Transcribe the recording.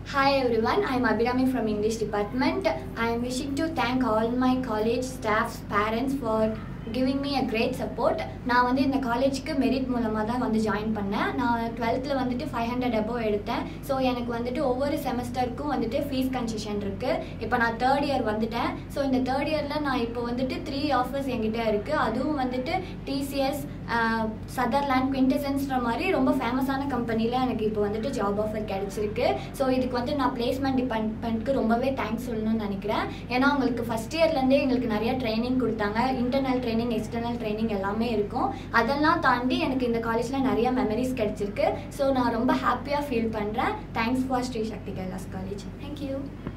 Hi everyone, I am Abhirami from English department. I am wishing to thank all my college staffs, parents for giving me a great support. நான் வந்து இந்த காலேஜ்க்கு merit மூலமாக தான் வந்து join பண்ணேன் நான் டுவெல்த்தில் வந்துட்டு ஃபைவ் ஹண்ட்ரட் அபோவ் எடுத்தேன் ஸோ எனக்கு வந்துட்டு ஒவ்வொரு செமஸ்டருக்கும் வந்துட்டு ஃபீஸ் கன்செஷன் இருக்குது இப்போ நான் தேர்ட் இயர் வந்துட்டேன் ஸோ இந்த தேர்ட் இயரில் நான் இப்போ வந்துட்டு த்ரீ ஆஃபர்ஸ் என்கிட்ட இருக்குது அதுவும் வந்துட்டு டிசிஎஸ் சதர்லேண்ட் குவிண்டசன்ஸ்ன்ற மாதிரி ரொம்ப ஃபேமஸான கம்பெனியில் எனக்கு இப்போ வந்துட்டு ஜாப் ஆஃபர் கிடச்சிருக்கு ஸோ இதுக்கு வந்து நான் பிளேஸ்மெண்ட் டிபார்ட்மெண்ட்க்கு ரொம்பவே தேங்க்ஸ் சொல்லணும்னு நினைக்கிறேன் ஏன்னா உங்களுக்கு ஃபஸ்ட் இயர்லேருந்தே எங்களுக்கு நிறைய ட்ரைனிங் கொடுத்தாங்க இன்டர்னல் ட்ரைனிங் எக்ஸ்டர்னல் ட்ரைனிங் எல்லாமே இருக்கும் அதெல்லாம் தாண்டி எனக்கு இந்த காலேஜில் நிறைய மெமரிஸ் கிடச்சிருக்கு ஸோ நான் ரொம்ப ஹாப்பியாக ஃபீல் பண்ணுறேன் thanks for Sri Sakthi Kailash college thank you